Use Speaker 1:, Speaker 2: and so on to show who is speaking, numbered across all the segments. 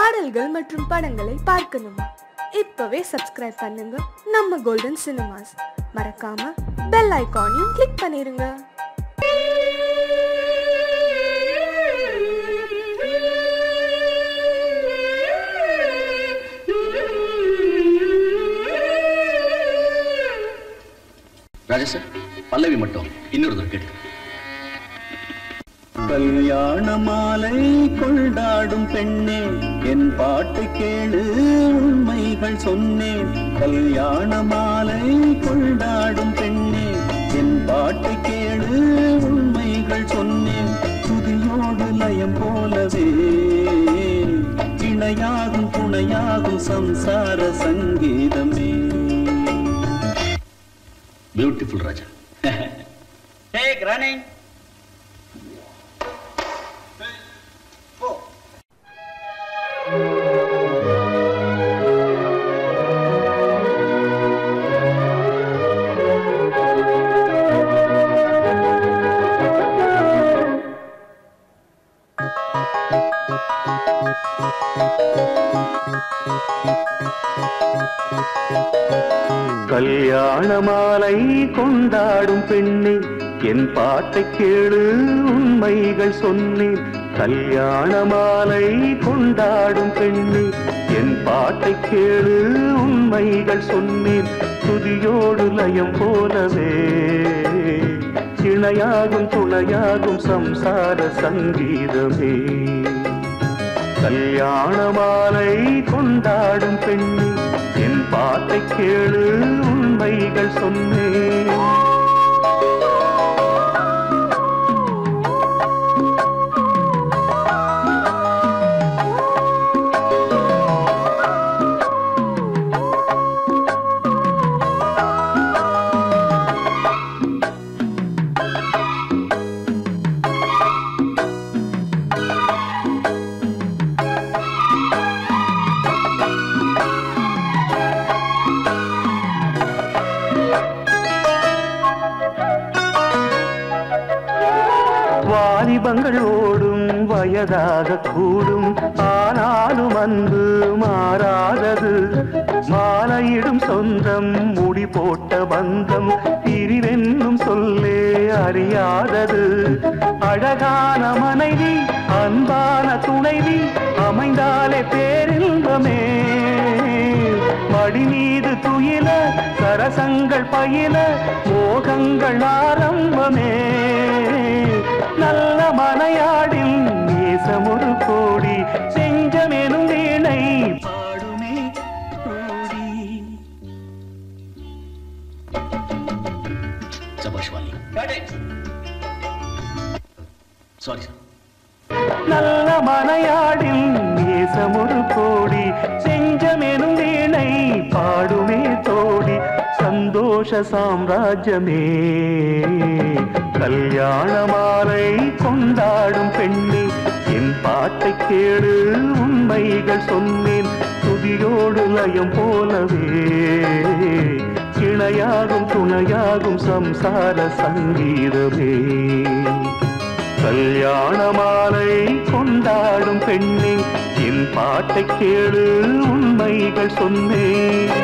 Speaker 1: பாடல்கள் மற்றும் படங்களை பார்க்கணுமா இப்பவே சப்ஸ்கிரைப் பண்ணுங்க நம்ம கோல்டன் சினிமாஸ் மறக்காம பெல் ஐகானையும் கிளிக் பண்ணிருங்க
Speaker 2: ராஜா சார் பல்லவி மட்டும் இன்னொரு தடவை கேட்டு
Speaker 3: கல்யாண மாலை கொண்டாடும் பெண்ணே என் பாட்டை கேளு உண்மைகள் சொன்னேன் கல்யாண மாலை கொண்டாடும் பெண்ணே என் பாட்டை கேளு உண்மைகள் சொன்னேன் துதியோடு லயம் போலவே இணையாகும் துணையாகும் சம்சார சங்கீதமே
Speaker 2: பியூட்டிஃபுல் ராஜா
Speaker 4: Take running.
Speaker 3: கல்யாண மாலை கொண்டாடும் பெண்ணே என் பாட்டை கேளு உண்மைகள் சொன்னேன் கல்யாண மாலை கொண்டாடும் பெண்ணே என் பாட்டை கேளு உண்மைகள் சொன்னேன் துதியோடு லயம் போலவே இணையாகும் துணையாகும் சம்சார சங்கீதமே கல்யாண மாலை கொண்டாடும் பெண்ணே என் பாட்டை கேளு உண்மைகள் சொன்னேன் வாலிபங்கள் ஓடும் வயதாக கூடும் ஆனாலும் அன்பு மாறாதது மாலையிடும் சொந்தம் முடி போட்ட பந்தம் பிரிவென்னும் சொல்லே அறியாதது அழகான மனைவி அன்பான துணைவி அமைந்தாலே பேரின்பமே மடி மீது துயில சரசங்கள் பயில மோகங்கள் ஆரம்பமே நல்ல மனையாடில் நேசமொரு கோடி செஞ்சமெனும் வீணை பாடுமே கோடி
Speaker 2: சபாஷ் வாலி
Speaker 4: Got it.
Speaker 2: சாரி சார்
Speaker 3: நல்ல மனையாடில் நேசமொரு கோடி செஞ்சமெனும் வீணை பாடுமே தோடி சந்தோஷ சாம்ராஜ்யமே கல்யாண மாலை கொண்டாடும் பெண்ணே என் பாட்டை கேளு உண்மைகள் சொன்னேன் துதியோடு லயம் போலவே இணையாகும் துணையாகும் சம்சார சங்கீதமே கல்யாண மாலை கொண்டாடும் பெண்ணே என் பாட்டை கேளு உண்மைகள் சொன்னேன்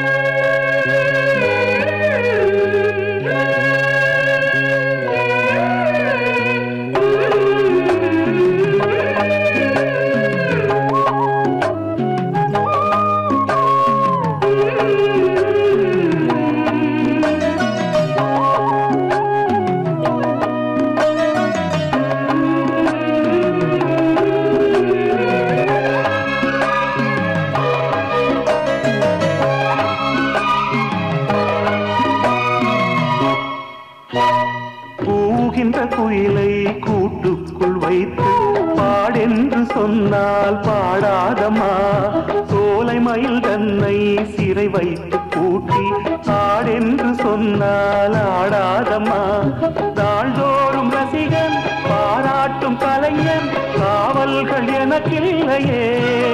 Speaker 3: கூகின்ற குயிலை கூட்டுக்குள் வைத்து பாடென்று சொன்னால் பாடாதம்மா சோலை மயில் தன்னை சிறை வைத்து பூட்டி ஆடென்று சொன்னால் ஆடாதம்மா நாள்தோறும் ரசிகன் பாராட்டும் கலைஞன் காவல்கள் எனக்கில்லையே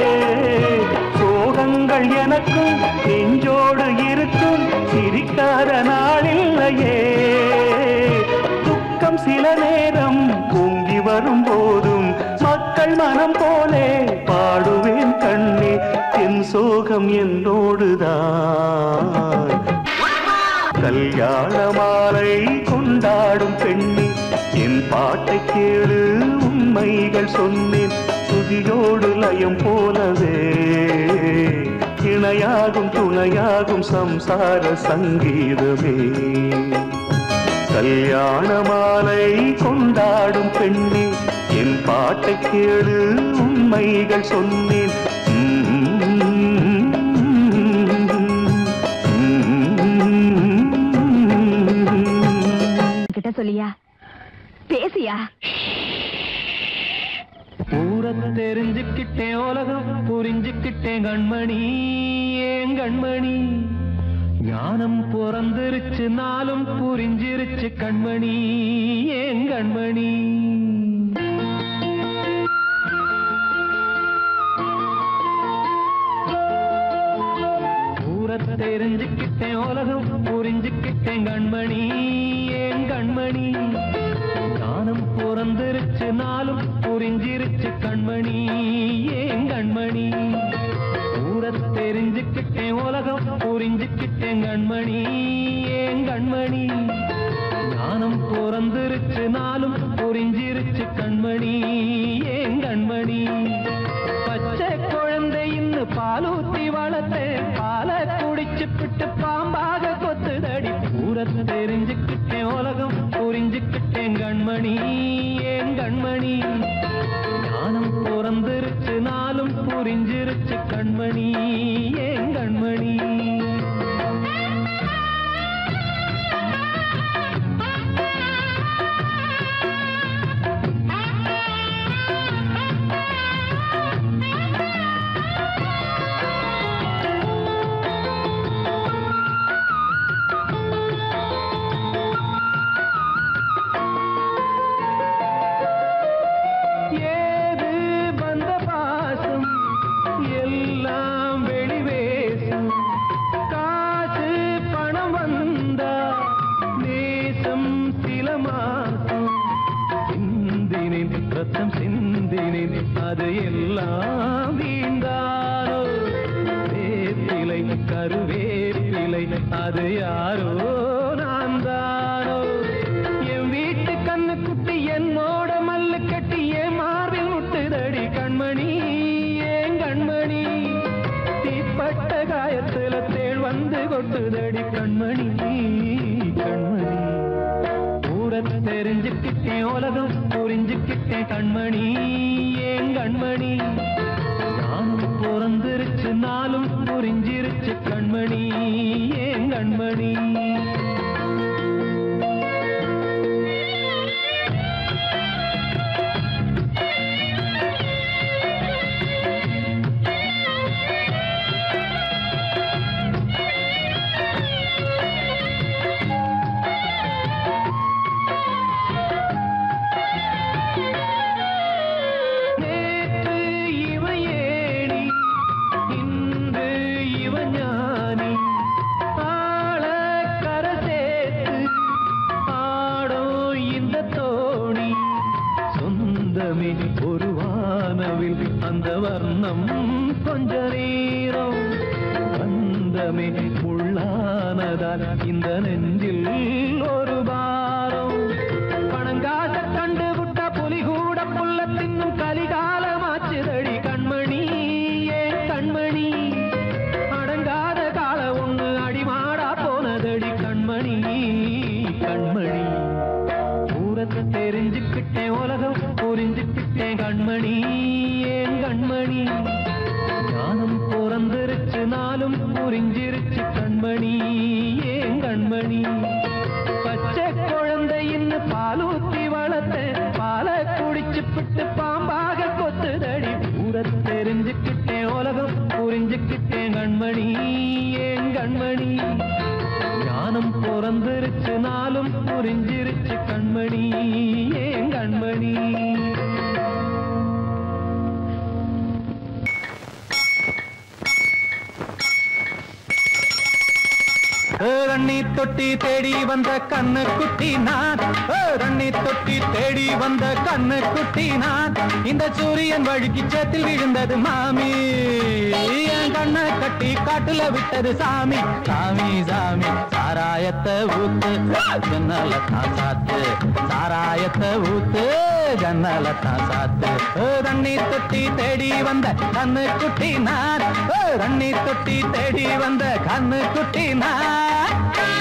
Speaker 3: சோகங்கள் எனக்கும் நெஞ்சோடு இருக்கும் சிரிக்காத நாளில்லையே துக்கம் சில நேரம் பொங்கி வரும் போதும் மக்கள் மனம் போலே பாடுவேன் சோகம் என்னோடுதான் கல்யாண மாலை கொண்டாடும் பெண்ணே என் பாட்டை கேளு உண்மைகள் சொன்னேன் சுதியோடு லயம் போலவே இணையாகும் துணையாகும் சம்சார சங்கீதமே கல்யாண மாலை கொண்டாடும் பெண்ணே என் பாட்டை கேளு உண்மைகள் சொன்னேன்
Speaker 5: கிட்ட சொல்லியா பேசியா
Speaker 6: ஊரை தெரிஞ்சுக்கிட்டேன் உலகம் புரிஞ்சுக்கிட்டேன் கண்மணி ஏன் கண்மணி ஞானம் பிறந்திருச்சு நாளும் புரிஞ்சிருச்சு கண்மணி ஏன் கண்மணி ஊரை தெரிஞ்சுக்கிட்டேன் உலகம் புரிஞ்சுக்கிட்டேன் கண்மணி ஏன் கண்மணி ஞானம் பிறந்திருச்சு நாளும் புரிஞ்சிருச்சு கண்மணி ஏன் கண்மணி ஊரை தெரிஞ்சுக்கிட்டேன் உலகம் புரிஞ்சுக்கிட்டேன் கண்மணி ஏன் கண்மணி ஞானம் பிறந்திருச்சு நாளும் புரிஞ்சிருச்சு கண்மணி ஏன் கண்மணி பச்சை குழந்தை இன்னும் பாலூத்தி வளர்த்தேன் பாலை குடிச்சு பிட்டு பாம்பாக கொத்துதடி ஊரை தெரிஞ்சுக்கிட்டேன் உலகம் புரிஞ்சுக்கிட்டேன் கண்மணி ஏன் கண்மணி ஞானம் பிறந்திருச்சு நாளும் புரிஞ்சிருச்சு கண்மணி ஏன் கண்மணி ஏது வந்த பாசம் எல்லாம் வெளிவேசம் காசு பணம் வந்தா நேசம் சில மாசம் சிந்தினேன் ரத்தம் சிந்தினேன் அது எல்லாம் வீந்தாரோ வேப்பிலை கருவேப்பிலை அது யாரோ நான் தானோ என் வீட்டு கண்ணு குட்டி என்னோட மல்லு கட்டி என் மார்பில் முட்டுதடி கண்மணி ஏன் கண்மணி தீப்பட்ட காயத்துல தேள் வந்து கொட்டுதடி கண்மணி கண்மணி ஊரை தெரிஞ்சுக்கிட்டேன் உலகம் புரிஞ்சுக்கிட்டேன் கண்மணி ஏன் கண்மணி நானும் பிறந்திருச்சு நாளும் புரிஞ்சிருச்சு கண்மணி ஏன் கண்மணி நேற்று இவ ஏணி இன்று இவ ஞானி ஆள கரை சேர்த்து ஆடும் இந்த தோணி சொந்தமே ஒரு வானவில் அந்த வர்ணம் கொஞ்ச நேரம் பந்தமே முள்ளானதால் இந்த நெஞ்சில் ஒரு பாரம் பணங்காச கண்டு விட்ட புலி கூட புல்ல தின்னும் கலிகாலமாச்சுதடி கண்மணி ஏன் கண்மணி அடங்காத கால ஒண்ணு அடிமாடா போனதடி கண்மணி கண்மணி ஊரத்தை தெரிஞ்சுக்கிட்டேன் உலகம் புரிஞ்சுக்கிட்டேன் கண்மணி ஏன் கண்மணி ஞானம் பிறந்திருச்சு நாளும் புரிஞ்சிருச்சு கண்மணி ஏன் கண்மணி பச்சை குழந்தை இன்னும் பாலூத்தி வளர்த்தேன் பாலை குடிச்சு பிட்டு பாம்பாக கொத்துதடி ஊரை தெரிஞ்சுக்கிட்டேன் உலகம் புரிஞ்சுக்கிட்டேன் கண்மணி ஏன் கண்மணி ஞானம் பிறந்திருச்சு நாளும் புரிஞ்சிருச்சு கண்மணி ஏன் கண்மணி ரண்ணி தொட்டி தேடி வந்த கண்ணு குட்டி நான் ரண்ணி தொட்டி தேடி வந்த கண்ணு குட்டி நான் இந்த சூரியன் வழுக்கி சேத்தில் விழுந்தது மாமி என் கண்ணை காட்டுல விட்டது சாமி சாமி சாமி சாராயத்தை ஊத்து ஜன்னல தான் சாத்து சாராயத்தை ஊத்து ஜன்னல தான் சாத்து ஓ, தண்ணி தொட்டி தேடி வந்த கண்ணு குட்டி நான் ஓ, தண்ணி தொட்டி தேடி வந்த கண்ணு குட்டி நான்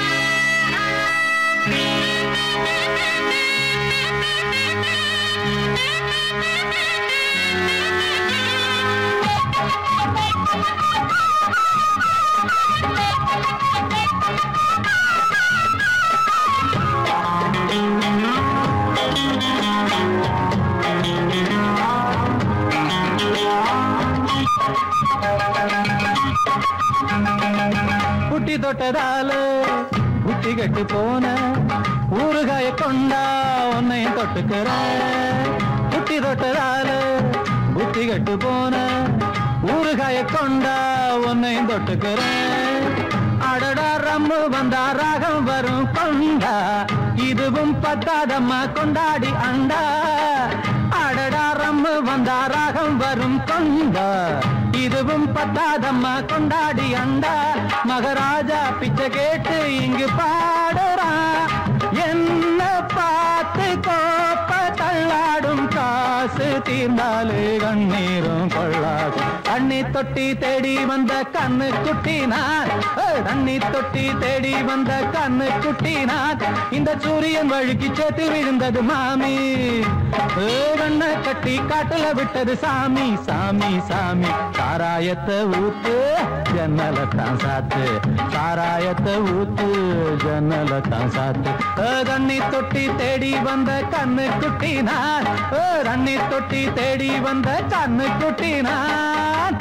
Speaker 6: புட்டி தொட்டதால புத்தி கட்டு போன ஊறுகாய கொண்டா உன்னையும் தொட்டுக்கிற புட்டி தொட்டதால புத்தி கட்டு போன ஊறுகாய கொண்டா உன்னையும் தொட்டுக்கிற அடடா ரம்மு வந்தா ராகம் வரும் கொண்டா இதுவும் பத்தாதம்மா கொண்டாடி அண்டா அடடா ரம்மு வந்தா ராகம் வரும் கொண்டா இதுவும் பத்தாதம்மா கொண்டாடி அண்டா மகராஜா பிச்சை கேட்டு இங்கு பாடுறான் என்ன பார்த்து கோப்ப தள்ளாடும் காசு தீர்ந்தாலே கண்ணீரும் கொள்ளாது தண்ணி தொட்டி தேடி வந்த கண்ணு குட்டி நான் ஏய், தண்ணி தொட்டி தேடி வந்த கண்ணு குட்டி நான் இந்த சூரியன் வழுக்கி சேர்த்து விழுந்தது மாமி ஏய், கண்ணை கட்டி காட்டுல விட்டது சாமி சாமி சாமி சாராயத்தை ஊத்து ஜன்னல தான் சாத்து சாராயத்தை ஊத்து ஜன்னல தான் சாத்து ஏ, தண்ணி தொட்டி தேடி வந்த கண்ணு குட்டி நான் ஏ, தண்ணி தொட்டி தேடி வந்த கண்ணு குட்டி நான்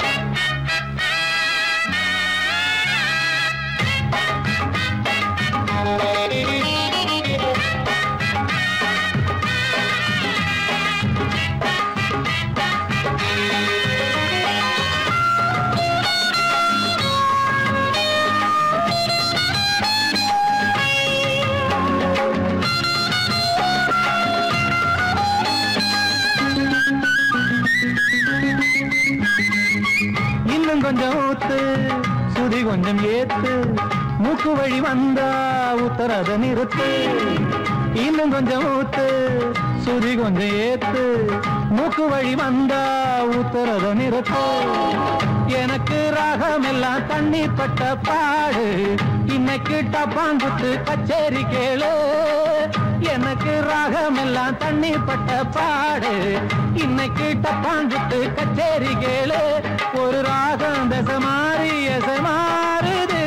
Speaker 6: இன்னும் கொஞ்சம் ஊத்து சுதி கொஞ்சம் ஏத்து மூக்கு வழி வந்தா உத்தரத நிறுத்து இன்னும் கொஞ்சம் ஊத்து சுதி கொஞ்சம் ஏத்து மூக்கு வழி வந்தா உத்தரத நிறுத்து எனக்கு ராகம் எல்லாம் தண்ணி பட்ட பாடு இன்னைக்கு டப்பாங்குத்து கச்சேரி கேளு எனக்கு ராகம் எல்லாம் தண்ணி பட்ட பாடு இன்னைக்கு டப்பாங்குத்து கச்சேரி கேளு ஒரு ராகம் தசை மாறி எசை மாறுது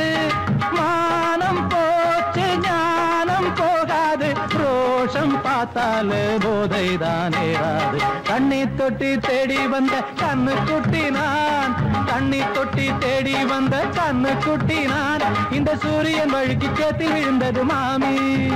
Speaker 6: மானம் போச்சு ஞானம் போகாது ரோஷம் பார்த்தாலே போதை தான் ஏறாது தண்ணி தொட்டி தேடி வந்த கண்ணு குட்டி நான் தண்ணி தொட்டி தேடி வந்த கண்ணு குட்டி நான் இந்த சூரியன் வழுக்கி சேர்த்து விழுந்தது மாமி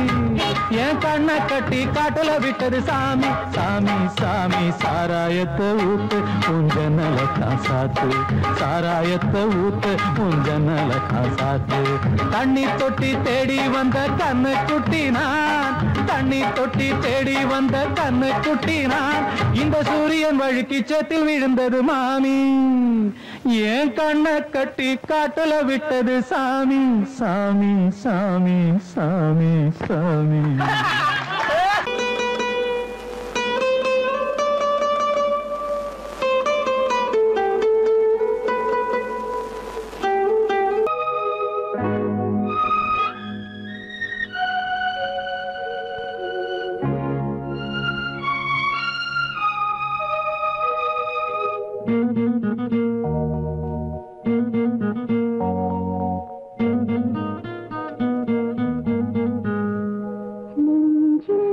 Speaker 6: என் கண்ணை கட்டி காட்டுல விட்டது சாமி சாமி சாமி சாராயத்தை ஊத்து உஞ்சனல காசாத்து சாராயத்தை ஊத்து உஞ்சனல காசாத்து தண்ணி தொட்டி தேடி வந்த கண்ணு குட்டி நான் தண்ணி தொட்டி தேடி வந்த கண்ணு குட்டி நான் இந்த சூரியன் வழுக்கி சேத்தில் விழுந்தது மாமி என் கண்ணை கட்டி காட்டுல விட்டது சாமி சாமி சாமி சாமி சாமி
Speaker 5: நெஞ்சில்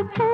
Speaker 7: வைத்து